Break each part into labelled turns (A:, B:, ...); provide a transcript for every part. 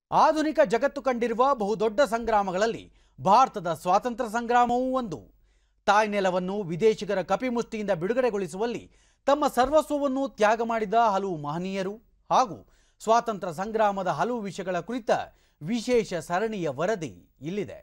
A: ಆಧುನಿಕ ಜಗತ್ತು ಕಂಡಿರುವ ಬಹುದೊಡ್ಡ ಸಂಗ್ರಾಮಗಳಲ್ಲಿ ಭಾರತದ ಸ್ವಾತಂತ್ರ್ಯ ಸಂಗ್ರಾಮವೂ ಒಂದು ತಾಯ್ನೆಲವನ್ನು ವಿದೇಶಿಗರ ಕಪಿಮುಷ್ಟಿಯಿಂದ ಬಿಡುಗಡೆಗೊಳಿಸುವಲ್ಲಿ ತಮ್ಮ ಸರ್ವಸ್ವವನ್ನು ತ್ಯಾಗ ಮಾಡಿದ ಹಲವು ಮಹನೀಯರು ಹಾಗೂ ಸ್ವಾತಂತ್ರ್ಯ ಸಂಗ್ರಾಮದ ಹಲವು ವಿಷಯಗಳ ಕುರಿತ ವಿಶೇಷ ಸರಣಿಯ ವರದಿ ಇಲ್ಲಿದೆ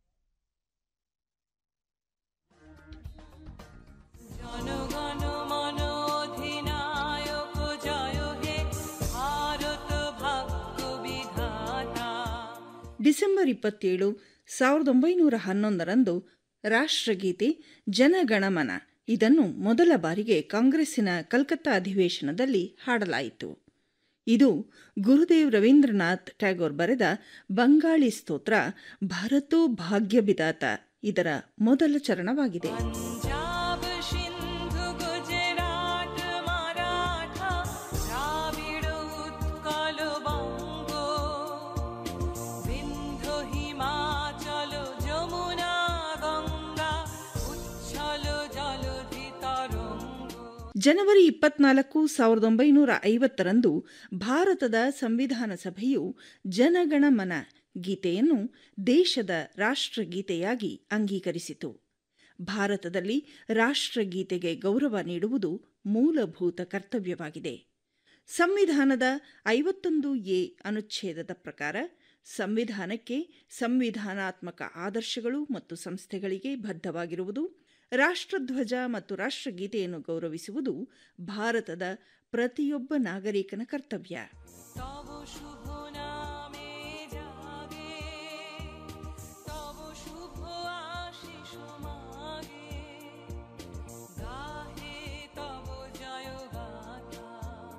B: জনগণ মন অধিনায়ক জয় হে ভারত ভাগ্য বিধাতা
C: ಡಿಸೆಂಬರ್ ಇಪ್ಪತ್ತೇಳು ಸಾವಿರದ ಒಂಬೈನೂರ ಹನ್ನೊಂದರಂದು ರಾಷ್ಟ್ರಗೀತೆ ಜನಗಣಮನ ಇದನ್ನು ಮೊದಲ ಬಾರಿಗೆ ಕಾಂಗ್ರೆಸ್ಸಿನ ಕಲ್ಕತ್ತಾ ಅಧಿವೇಶನದಲ್ಲಿ ಹಾಡಲಾಯಿತು ಇದು ಗುರುದೇವ್ ರವೀಂದ್ರನಾಥ್ ಟ್ಯಾಗೋರ್ ಬರೆದ ಬಂಗಾಳಿ ಸ್ತೋತ್ರ ಭಾರತೋ ಭಾಗ್ಯ ಬಿದಾತ ಇದರ ಮೊದಲ ಚರಣವಾಗಿದೆ
B: পঞ্জাব সিন্ধু গুজরাট মারাঠা দ্রাবিড় উৎকল বঙ্গ বিন্ধ্য হিমাচল যমুনা গঙ্গা উচ্ছল জলধি তরঙ্গ
C: ಜನವರಿ ಇಪ್ಪತ್ನಾಲ್ಕು ಸಾವಿರದ ಒಂಬೈನೂರ ಐವತ್ತರಂದು ಭಾರತದ ಸಂವಿಧಾನ ಸಭೆಯು ಜನಗಣಮನ ಗೀತೆಯನ್ನು ದೇಶದ ರಾಷ್ಟ್ರಗೀತೆಯಾಗಿ ಅಂಗೀಕರಿಸಿತು ಭಾರತದಲ್ಲಿ ರಾಷ್ಟ್ರಗೀತೆಗೆ ಗೌರವ ನೀಡುವುದು ಮೂಲಭೂತ ಕರ್ತವ್ಯವಾಗಿದೆ ಸಂವಿಧಾನದ ಐವತ್ತೊಂದು ಎ ಅನುಚ್ಛೇದದ ಪ್ರಕಾರ ಸಂವಿಧಾನಕ್ಕೆ ಸಂವಿಧಾನಾತ್ಮಕ ಆದರ್ಶಗಳು ಮತ್ತು ಸಂಸ್ಥೆಗಳಿಗೆ ಬದ್ಧವಾಗಿರುವುದು ರಾಷ್ಟ್ರಧ್ವಜ ಮತ್ತು ರಾಷ್ಟ್ರಗೀತೆಯನ್ನು ಗೌರವಿಸುವುದು ಭಾರತದ ಪ್ರತಿಯೊಬ್ಬ ನಾಗರಿಕನ ಕರ್ತವ್ಯ
B: তব শুভ নামে জাগে তব শুভ আশিস মাগে গাহে তব জয় গাথা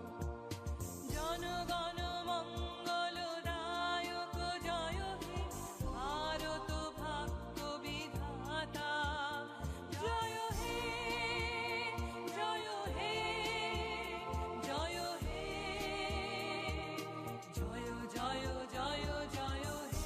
B: জনগণ মঙ্গল দায়ক জয় হে ভারত ভাগ্য বিধাতা জয় হে জয় হে জয় হে জয় জয় জয় জয় হে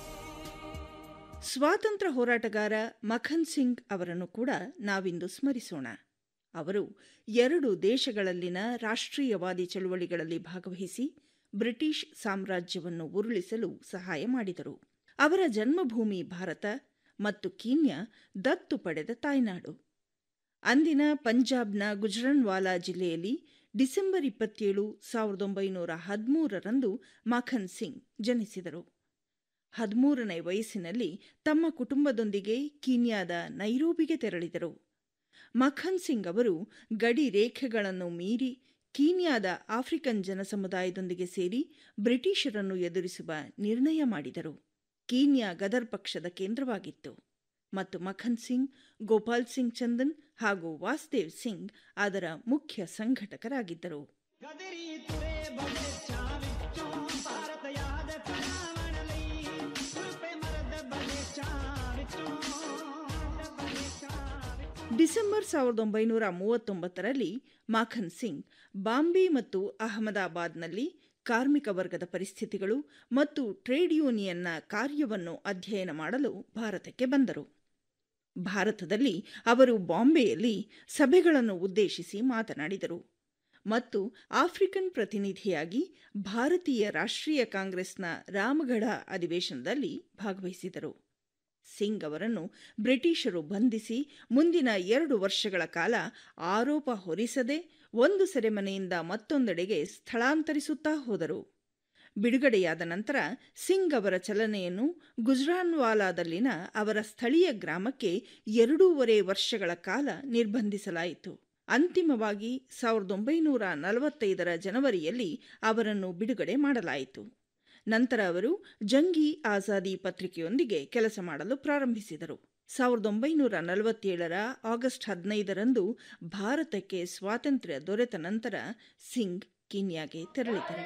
C: ಸ್ವಾತಂತ್ರ್ಯ ಹೋರಾಟಗಾರ ಮಖನ್ ಸಿಂಗ್ ಅವರನ್ನು ಕೂಡ ನಾವಿಂದು ಸ್ಮರಿಸೋಣ ಅವರು ಎರಡು ದೇಶಗಳಲ್ಲಿನ ರಾಷ್ಟ್ರೀಯವಾದಿ ಚಳುವಳಿಗಳಲ್ಲಿ ಭಾಗವಹಿಸಿ ಬ್ರಿಟಿಷ್ ಸಾಮ್ರಾಜ್ಯವನ್ನು ಉರುಳಿಸಲು ಸಹಾಯ ಮಾಡಿದರು ಅವರ ಜನ್ಮಭೂಮಿ ಭಾರತ ಮತ್ತು ಕೀನ್ಯಾ ದತ್ತು ಪಡೆದ ತಾಯ್ನಾಡು ಅಂದಿನ ಪಂಜಾಬ್ನ ಗುಜರನ್ವಾಲಾ ಜಿಲ್ಲೆಯಲ್ಲಿ ಡಿಸೆಂಬರ್ ಇಪ್ಪತ್ತೇಳು ಸಾವಿರದ ಒಂಬೈನೂರ ಹದಿಮೂರರಂದು ಮಖನ್ ಸಿಂಗ್ ಜನಿಸಿದರು ಹದಿಮೂರನೇ ವಯಸ್ಸಿನಲ್ಲಿ ತಮ್ಮ ಕುಟುಂಬದೊಂದಿಗೆ ಕೀನ್ಯಾದ ನೈರೋಬಿಗೆ ತೆರಳಿದರು ಮಖನ್ ಸಿಂಗ್ ಅವರು ಗಡಿ ರೇಖೆಗಳನ್ನು ಮೀರಿ ಕೀನ್ಯಾದ ಆಫ್ರಿಕನ್ ಜನಸಮುದಾಯದೊಂದಿಗೆ ಸೇರಿ ಬ್ರಿಟಿಷರನ್ನು ಎದುರಿಸುವ ನಿರ್ಣಯ ಮಾಡಿದರು ಕೀನ್ಯಾ ಗದರ್ ಪಕ್ಷದ ಕೇಂದ್ರವಾಗಿತ್ತು ಮತ್ತು ಮಖನ್ ಸಿಂಗ್ ಗೋಪಾಲ್ ಸಿಂಗ್ ಚಂದನ್ ಹಾಗೂ ವಾಸುದೇವ್ ಸಿಂಗ್ ಅದರ ಮುಖ್ಯ ಸಂಘಟಕರಾಗಿದ್ದರು
D: ਗਦਰੀ ਤੁਰੇ ਬੜੇ ਚਾਂ ਵਿੱਚੋਂ ਭਾਰਤ ਯਾਦ ਕਰਾਵਣ ਲਈ ਰੁਪੇ ਮਰਦ ਬੜੇ ਚਾਂ ਵਿੱਚੋਂ ਬੜੇ ਚਾਂ ਵਿੱਚੋਂ
C: ಡಿಸೆಂಬರ್ ಸಾವಿರದ ಒಂಬೈನೂರ ಮೂವತ್ತೊಂಬತ್ತರಲ್ಲಿ ಮಾಖನ್ ಸಿಂಗ್ ಬಾಂಬೆ ಮತ್ತು ಅಹಮದಾಬಾದ್ನಲ್ಲಿ ಕಾರ್ಮಿಕ ವರ್ಗದ ಪರಿಸ್ಥಿತಿಗಳು ಮತ್ತು ಟ್ರೇಡ್ ಯೂನಿಯನ್ನ ಕಾರ್ಯವನ್ನು ಅಧ್ಯಯನ ಮಾಡಲು ಭಾರತಕ್ಕೆ ಬಂದರು ಭಾರತದಲ್ಲಿ ಅವರು ಬಾಂಬೆಯಲ್ಲಿ ಸಭೆಗಳನ್ನು ಉದ್ದೇಶಿಸಿ ಮಾತನಾಡಿದರು ಮತ್ತು ಆಫ್ರಿಕನ್ ಪ್ರತಿನಿಧಿಯಾಗಿ ಭಾರತೀಯ ರಾಷ್ಟ್ರೀಯ ಕಾಂಗ್ರೆಸ್ನ ರಾಮಗಢ ಅಧಿವೇಶನದಲ್ಲಿ ಭಾಗವಹಿಸಿದರು ಸಿಂಗ್ ಅವರನ್ನು ಬ್ರಿಟಿಷರು ಬಂಧಿಸಿ ಮುಂದಿನ ಎರಡು ವರ್ಷಗಳ ಕಾಲ ಆರೋಪ ಹೊರಿಸದೆ ಒಂದು ಸೆರೆಮನೆಯಿಂದ ಮತ್ತೊಂದೆಡೆಗೆ ಸ್ಥಳಾಂತರಿಸುತ್ತಾ ಹೋದರು ಬಿಡುಗಡೆಯಾದ ನಂತರ ಸಿಂಗ್ ಅವರ ಚಲನೆಯನ್ನು ಗುಜರಾನ್ವಾಲಾದಲ್ಲಿನ ಅವರ ಸ್ಥಳೀಯ ಗ್ರಾಮಕ್ಕೆ ಎರಡೂವರೆ ವರ್ಷಗಳ ಕಾಲ ನಿರ್ಬಂಧಿಸಲಾಯಿತು ಅಂತಿಮವಾಗಿ ಸಾವಿರದ ಒಂಬೈನೂರ ನಲವತ್ತೈದರ ಜನವರಿಯಲ್ಲಿ ಅವರನ್ನು ಬಿಡುಗಡೆ ಮಾಡಲಾಯಿತು ನಂತರ ಅವರು ಜಂಗಿ ಆಜಾದಿ ಪತ್ರಿಕೆಯೊಂದಿಗೆ ಕೆಲಸ ಮಾಡಲು ಪ್ರಾರಂಭಿಸಿದರು ಸಾವಿರದ ಒಂಬೈನೂರ ನಲವತ್ತೇಳರ ಆಗಸ್ಟ್ ಹದಿನೈದರಂದು ಭಾರತಕ್ಕೆ ಸ್ವಾತಂತ್ರ್ಯ ದೊರೆತ ನಂತರ ಸಿಂಗ್ ಕೀನ್ಯಾಗೆ ತೆರಳಿದರು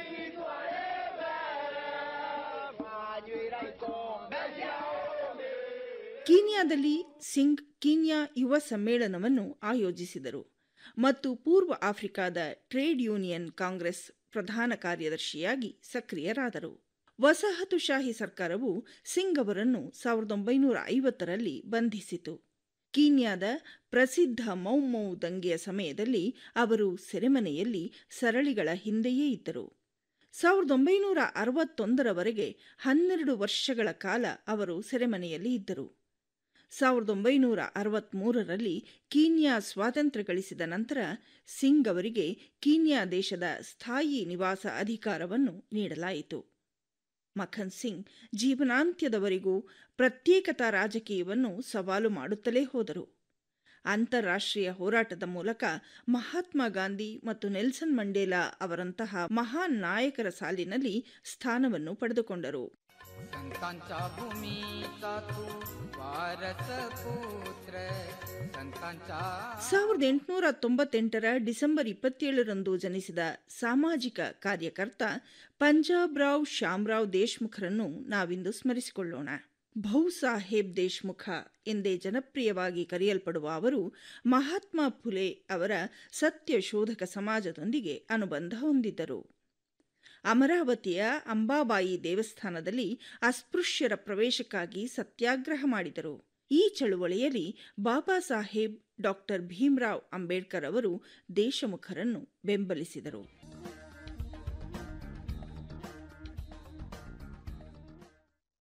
C: ಕೀನ್ಯಾದಲ್ಲಿ ಸಿಂಗ್ ಕೀನ್ಯಾ ಯುವ ಸಮ್ಮೇಳನವನ್ನು ಆಯೋಜಿಸಿದರು ಮತ್ತು ಪೂರ್ವ ಆಫ್ರಿಕಾದ ಟ್ರೇಡ್ ಯೂನಿಯನ್ ಕಾಂಗ್ರೆಸ್ ಪ್ರಧಾನ ಕಾರ್ಯದರ್ಶಿಯಾಗಿ ಸಕ್ರಿಯರಾದರು ವಸಾಹತುಶಾಹಿ ಸರ್ಕಾರವು ಸಿಂಗ್ ಅವರನ್ನು ಸಾವಿರದ ಒಂಬೈನೂರ ಐವತ್ತರಲ್ಲಿ ಬಂಧಿಸಿತು ಕೀನ್ಯಾದ ಪ್ರಸಿದ್ಧ ಮೌಮೌ ದಂಗೆಯ ಸಮಯದಲ್ಲಿ ಅವರು ಸೆರೆಮನೆಯಲ್ಲಿ ಸರಳಿಗಳ ಹಿಂದೆಯೇ ಇದ್ದರು ಸಾವಿರದ ಒಂಬೈನೂರ ಅರವತ್ತೊಂದರವರೆಗೆ ಹನ್ನೆರಡು ವರ್ಷಗಳ ಕಾಲ ಅವರು ಸೆರೆಮನೆಯಲ್ಲಿ ಇದ್ದರು ಸಾವಿರದ ಒಂಬೈನೂರ ಅರವತ್ತ್ಮೂರರಲ್ಲಿ ಕೀನ್ಯಾ ಸ್ವಾತಂತ್ರ್ಯ ಗಳಿಸಿದ ನಂತರ ಸಿಂಗ್ ಅವರಿಗೆ ಕೀನ್ಯಾ ದೇಶದ ಸ್ಥಾಯಿ ನಿವಾಸ ಅಧಿಕಾರವನ್ನು ನೀಡಲಾಯಿತು ಮಖನ್ ಸಿಂಗ್ ಜೀವನಾಂತ್ಯದವರೆಗೂ ಪ್ರತ್ಯೇಕತಾ ರಾಜಕೀಯವನ್ನು ಸವಾಲು ಮಾಡುತ್ತಲೇ ಹೋದರು ಅಂತಾರಾಷ್ಟ್ರೀಯ ಹೋರಾಟದ ಮೂಲಕ ಮಹಾತ್ಮ ಗಾಂಧಿ ಮತ್ತು ನೆಲ್ಸನ್ ಮಂಡೇಲಾ ಅವರಂತಹ ಮಹಾನ್ ನಾಯಕರ ಸಾಲಿನಲ್ಲಿ ಸ್ಥಾನವನ್ನು ಪಡೆದುಕೊಂಡರು
E: संतांच्या भूमीचा तू वारस पुत्र संतांच्या
C: ಸಾವಿರದ ಎಂಟುನೂರ ತೊಂಬತ್ತೆಂಟರ ಡಿಸೆಂಬರ್ ಇಪ್ಪತ್ತೇಳರಂದು ಜನಿಸಿದ ಸಾಮಾಜಿಕ ಕಾರ್ಯಕರ್ತ ಪಂಜಾಬ್ ರಾವ್ ಶ್ಯಾಮರಾವ್ ದೇಶ್ಮುಖರನ್ನು ನಾವಿಂದು ಸ್ಮರಿಸಿಕೊಳ್ಳೋಣ ಭೌ ಸಾಹೇಬ್ ದೇಶ್ಮುಖ ಎಂದೇ ಜನಪ್ರಿಯವಾಗಿ ಕರೆಯಲ್ಪಡುವ ಅವರು ಮಹಾತ್ಮ ಫುಲೆ ಅವರ ಸತ್ಯ ಶೋಧಕ ಸಮಾಜದೊಂದಿಗೆ ಅನುಬಂಧ ಹೊಂದಿದ್ದರು ಅಮರಾವತಿಯ ಅಂಬಾಬಾಯಿ ದೇವಸ್ಥಾನದಲ್ಲಿ ಅಸ್ಪೃಶ್ಯರ ಪ್ರವೇಶಕ್ಕಾಗಿ ಸತ್ಯಾಗ್ರಹ ಮಾಡಿದರು ಈ ಚಳುವಳಿಯಲ್ಲಿ ಬಾಬಾ ಸಾಹೇಬ್ ಡಾಕ್ಟರ್ ಭೀಮ್ರಾವ್ ಅಂಬೇಡ್ಕರ್ ಅವರು ದೇಶಮುಖರನ್ನು ಬೆಂಬಲಿಸಿದರು